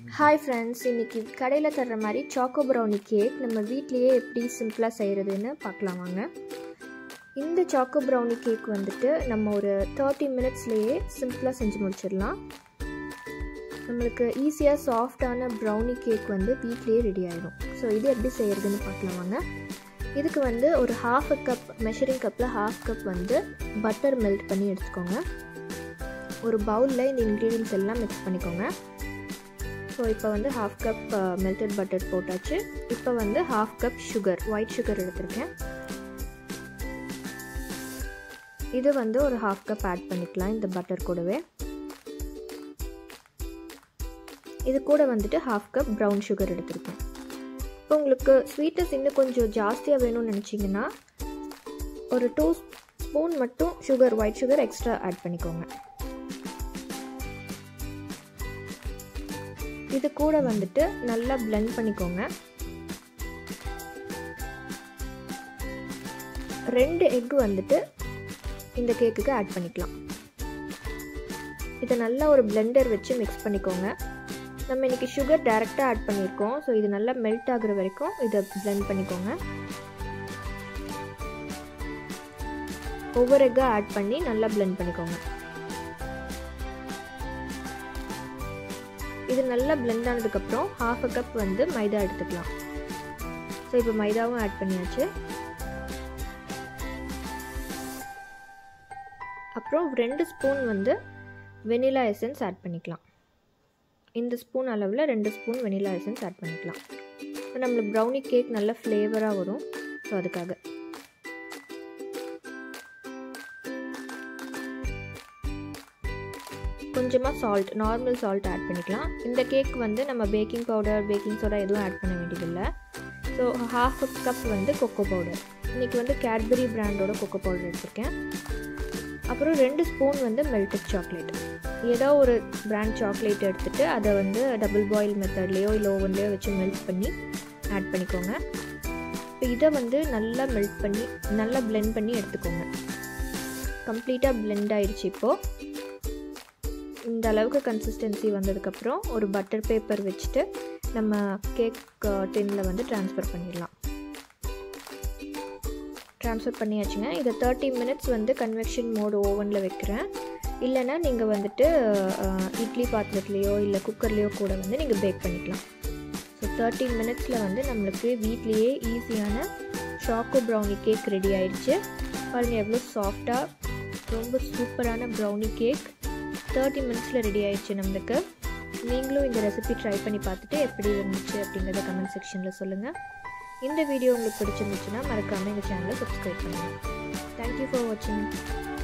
hi friends இன்றைக்கி கடையில் தர்ற மாதிரி சாக்கோ ப்ரௌனி கேக் நம்ம வீட்லேயே எப்படி சிம்பிளாக செய்கிறதுன்னு பார்க்கலாம் வாங்க இந்த சாக்கோ ப்ரௌனி கேக் வந்துட்டு நம்ம ஒரு தேர்ட்டி மினிட்ஸ்லேயே சிம்பிளாக செஞ்சு முடிச்சிடலாம் நம்மளுக்கு ஈஸியாக சாஃப்டான ப்ரௌனி கேக் வந்து வீட்லேயே ரெடி ஆகிடும் ஸோ இது எப்படி செய்கிறதுன்னு பார்க்கலாம் வாங்க இதுக்கு வந்து ஒரு ஹாஃப் அ கப் மெஷரிங் கப்பில் ஹாஃப் கப் வந்து பட்டர் மெல்ட் பண்ணி எடுத்துக்கோங்க ஒரு பவுலில் இந்த இன்க்ரீடியன்ஸ் எல்லாம் மிக்ஸ் பண்ணிக்கோங்க ஸோ இப்போ வந்து ஹாஃப் கப் மெல்டட் பட்டர் போட்டாச்சு இப்போ வந்து half cup sugar white sugar எடுத்திருக்கேன் இது வந்து ஒரு ஹாஃப் கப் ஆட் பண்ணிக்கலாம் இந்த பட்டர் கூடவே இது கூட வந்துட்டு ஹாஃப் கப் ப்ரௌன் சுகர் எடுத்திருக்கேன் இப்போ உங்களுக்கு ஸ்வீட்டஸ் இன்னும் கொஞ்சம் ஜாஸ்தியாக வேணும்னு நினச்சிங்கன்னா ஒரு டூ ஸ்பூன் மட்டும் sugar white sugar extra add பண்ணிக்கோங்க இது கூட வந்துட்டு நல்லா பிளெண்ட் பண்ணிக்கோங்க ரெண்டு எக் வந்துட்டு இந்த கேக்குக்கு ஆட் பண்ணிக்கலாம் இதை நல்லா ஒரு பிளெண்டர் வச்சு மிக்ஸ் பண்ணிக்கோங்க நம்ம இன்றைக்கி சுகர் டைரெக்டாக ஆட் பண்ணியிருக்கோம் ஸோ இது நல்லா மெல்ட் ஆகுற வரைக்கும் இதை பிளெண்ட் பண்ணிக்கோங்க ஒவ்வொரு எக்காக ஆட் பண்ணி நல்லா பிளெண்ட் பண்ணிக்கோங்க இது நல்லா பிளெண்ட் ஆனதுக்கப்புறம் ஹாஃப் அ கப் வந்து மைதா எடுத்துக்கலாம் ஸோ இப்போ மைதாவும் ஆட் பண்ணியாச்சு அப்புறம் ரெண்டு ஸ்பூன் வந்து வெனிலா எசன்ஸ் ஆட் பண்ணிக்கலாம் இந்த ஸ்பூன் அளவில் ரெண்டு ஸ்பூன் வெனிலா எசன்ஸ் ஆட் பண்ணிக்கலாம் இப்போ நம்மளுக்கு ப்ரௌனி கேக் நல்ல ஃப்ளேவராக வரும் ஸோ அதுக்காக கொஞ்சமாக சால்ட் நார்மல் சால்ட் ஆட் பண்ணிக்கலாம் இந்த கேக் வந்து நம்ம பேக்கிங் பவுடர் பேக்கிங் சோடா எதுவும் ஆட் பண்ண வேண்டியதில்லை ஸோ ஹாஃப் கப் வந்து கொக்கோ பவுடர் இன்றைக்கி வந்து கேட்பரி பிராண்டோட கொக்கோ பவுடர் எடுத்திருக்கேன் அப்புறம் ரெண்டு ஸ்பூன் வந்து மெல்டட் சாக்லேட் ஏதோ ஒரு பிராண்ட் சாக்லேட் எடுத்துகிட்டு அதை வந்து டபுள் பாயில் மெத்தட்லேயோ இல்லை ஓவன்லேயோ வச்சு மெல்ட் பண்ணி ஆட் பண்ணிக்கோங்க இப்போ இதை வந்து நல்லா மெல்ட் பண்ணி நல்லா பிளெண்ட் பண்ணி எடுத்துக்கோங்க கம்ப்ளீட்டாக பிளெண்ட் ஆயிடுச்சு இப்போது இந்த அளவுக்கு கன்சிஸ்டன்சி வந்ததுக்கப்புறம் ஒரு பட்டர் பேப்பர் வச்சுட்டு நம்ம கேக் டின்னில் வந்து ட்ரான்ஸ்ஃபர் பண்ணிடலாம் ட்ரான்ஸ்ஃபர் பண்ணியாச்சுங்க இதை தேர்ட்டி மினிட்ஸ் வந்து கன்வெக்ஷன் மோடு ஓவனில் வைக்கிறேன் இல்லைன்னா நீங்கள் வந்துட்டு இட்லி பாத்திரத்துலேயோ இல்லை குக்கர்லேயோ கூட வந்து நீங்கள் பேக் பண்ணிக்கலாம் ஸோ தேர்ட்டி மினிட்ஸில் வந்து நம்மளுக்கு வீட்லேயே ஈஸியான ஷாக்கோ ப்ரௌனி கேக் ரெடி ஆயிடுச்சு பாருங்கள் எவ்வளோ சாஃப்டாக ரொம்ப சூப்பரான ப்ரௌனி கேக் தேர்ட்டி மினிட்ஸில் ரெடி ஆயிடுச்சு நம்மளுக்கு நீங்களும் இந்த ரெசிபி ட்ரை பண்ணி பார்த்துட்டு எப்படி இருந்துச்சு அப்படிங்கிறத கமெண்ட் செக்ஷனில் சொல்லுங்கள் இந்த வீடியோ உங்களுக்கு பிடிச்சிருந்துச்சுன்னா மறக்காமல் எங்கள் சேனலை சப்ஸ்கிரைப் பண்ணுங்கள் தேங்க்யூ ஃபார் வாட்சிங்